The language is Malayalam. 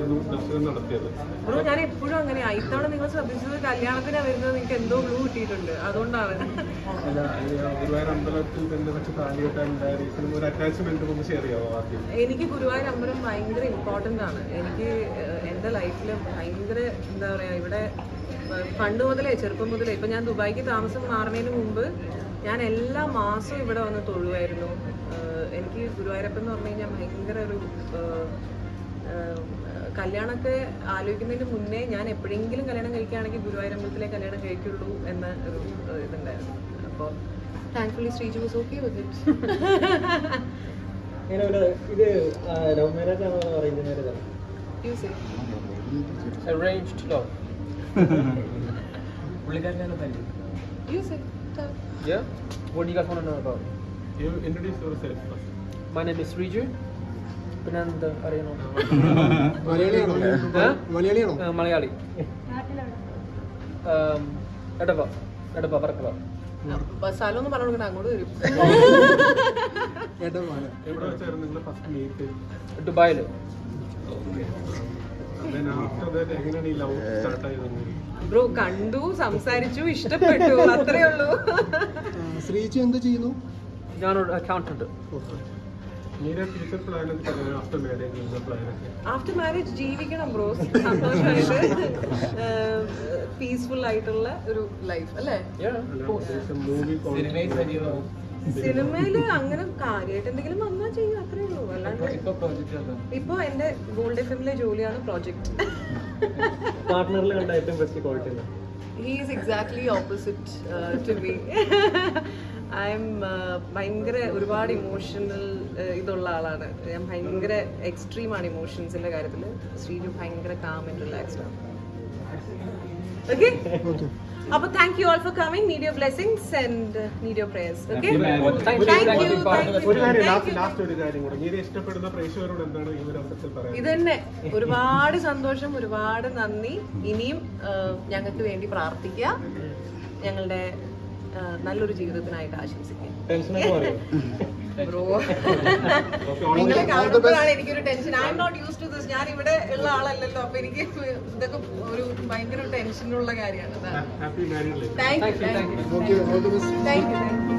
ആയിരുന്നു ദർശനം നടത്തിയത് ബ്രോ ഞാൻ എപ്പോഴും അങ്ങനെയാ ഇത്തവണ നിങ്ങൾ ശ്രദ്ധിച്ചത് കല്യാണത്തിനാ വരുന്നത് നിങ്ങൾക്ക് എന്തോ ഗ്ലൂ കിട്ടിയിട്ടുണ്ട് അതുകൊണ്ടാണ് അല്ല ഈ ഗുരുവായൂർ അമ്പലത്തിൽ തന്നെ വെച്ച് താലി കെട്ടാനുണ്ടായ റീസണും ഒരു അറ്റാച്ച്മെന്റ് ഒന്ന് ഷെയർ ചെയ്യാമോ ആദ്യം എനിക്ക് ഗുരുവായൂർ അമ്പലം ഭയങ്കര ഇമ്പോർട്ടൻ്റ് ആണ് എനിക്ക് ഏഹ്, എൻ്റെ ലൈഫിൽ ഭയങ്കര എന്താ പറയുക ഇവിടെ ഏഹ്, പണ്ട് മുതലേ ചെറുപ്പം മുതലേ ഇപ്പം ഞാൻ ദുബായിക്ക് താമസം മാറുന്നതിന് മുമ്പ് ഞാൻ എല്ലാ മാസവും ഇവിടെ വന്ന് തൊഴുവായിരുന്നു ഏഹ്, എനിക്ക് ഗുരുവായൂരപ്പൻ എന്ന് പറഞ്ഞു കഴിഞ്ഞാൽ ഭയങ്കര ഒരു ഏഹ്, ഏഹ്, കല്യാണമൊക്കെ ആലോചിക്കുന്നതിന് മുന്നേ ഞാൻ എപ്പോഴെങ്കിലും കല്യാണം കഴിക്കുകയാണെങ്കിൽ ഗുരുവായൂർ അമ്പലത്തിലെ കല്യാണം കഴിക്കുള്ളൂ എന്ന ഒരു ഏഹ്, ഇതുണ്ടായിരുന്നു അപ്പോൾ thankfully Sreeju was okay with it ഇങ്ങനെ ഒരു ഇത് ലവ് മാരേജ് ആണോ അറേഞ്ച് മാരേജ് ആണ് യൂസ് ഇറ്റ് അറേഞ്ച്ഡ് ലവ് പുള്ളിക്കാരനാണ് തന്നെ is it Yeah? What do you guys want to know about? You introduce yourself first. My name is Riju. പിന്നെ എന്ത് അറിയണോ മലയാളിയാണോ ഏ? മലയാളിയാണോ ആ, മലയാളി Um, എടവ എടവ വർക്കല സ്ഥലം ഒന്ന് പറഞ്ഞു കൊടുക്കണ അങ്ങോട്ട് വരും എടവാല എവിടെ വെച്ചായിരുന്നു നിങ്ങൾ ഫസ്റ്റ് മീറ്റ് ദുബായിൽ then after that എങ്ങനെയാണ് ഈ ലവ് സ്റ്റാർട്ട് ആയത് ബ്രോ കണ്ടു സംസാരിച്ചു ഇഷ്ടപ്പെട്ടു അത്രേ ഉള്ളൂ ശ്രീജി എന്ത് ചെയ്യുന്നു ഞാനൊരു അക്കൗണ്ടന്റ് മീര ഫ്യൂച്ചർ പ്ലാൻ ഒക്കെ പറയാം ആഫ്റ്റർ മാരേജ് പ്ലാൻ ഒക്കെ ആഫ്റ്റർ മാരേജ് ജീവിക്കണം ബ്രോ സന്തോഷമായിട്ട് പീസ്ഫുൾ ആയിട്ടുള്ള ഒരു ലൈഫ് അല്ലേ മൂവി സിനിമയില് അങ്ങനെ കാര്യമായിട്ട് എന്തെങ്കിലും വന്നാൽ ചെയ്യും അത്രേ ഉള്ളൂ അല്ലാണ്ട് ഇപ്പൊ എന്റെ ഗോൾഡ് എഫ് എമ്മിലെ ജോലിയാണ് പ്രോജക്ട് പാർട്ട്ണറിൽ കണ്ട ഏറ്റവും best quality he is exactly opposite to me I'm ഭയങ്കര ഒരുപാട് ഇമോഷണൽ ഇതുള്ള ആളാണ് ഞാൻ ഭയങ്കര എക്സ്ട്രീമാണ് ഇമോഷൻസിന്റെ കാര്യത്തിൽ ശ്രീജു ഭയങ്കര കാം ആൻഡ് റിലാക്സ്ഡ് ആണ് ഓക്കെ അപ്പൊ thank you all for coming need your blessings and need your prayers okay Thank you, thank you ഒരു കാര്യം ലാസ്റ്റ് ലാസ്റ്റ് ഒരു കാര്യം കൂടെ മീര ഇഷ്ടപ്പെടുന്ന പ്രേക്ഷകരോട് എന്താണ് ഈ ഒരു അവസരത്തിൽ പറയാൻ ഇത് തന്നെ ഒരുപാട് സന്തോഷം ഒരുപാട് നന്ദി ഇനിയും ഞങ്ങൾക്ക് വേണ്ടി പ്രാർത്ഥിക്കുക ഞങ്ങളുടെ ആ, നല്ലൊരു ജീവിതത്തിനായിട്ട് ആശംസിക്കുക ടെൻഷനൊക്കെ പറയും ബ്രോ നിങ്ങളെ കാണുമ്പോഴാണ് എനിക്കൊരു tension I'm not use to this ഞാൻ ഇവിടെ ഉള്ള ആളല്ലല്ലോ അപ്പൊ എനിക്ക് ഇതൊക്കെ ഒരു ഭയങ്കര ടെൻഷനുള്ള കാര്യമാണ് happy married life thank you thank you okay all the best thank you thank U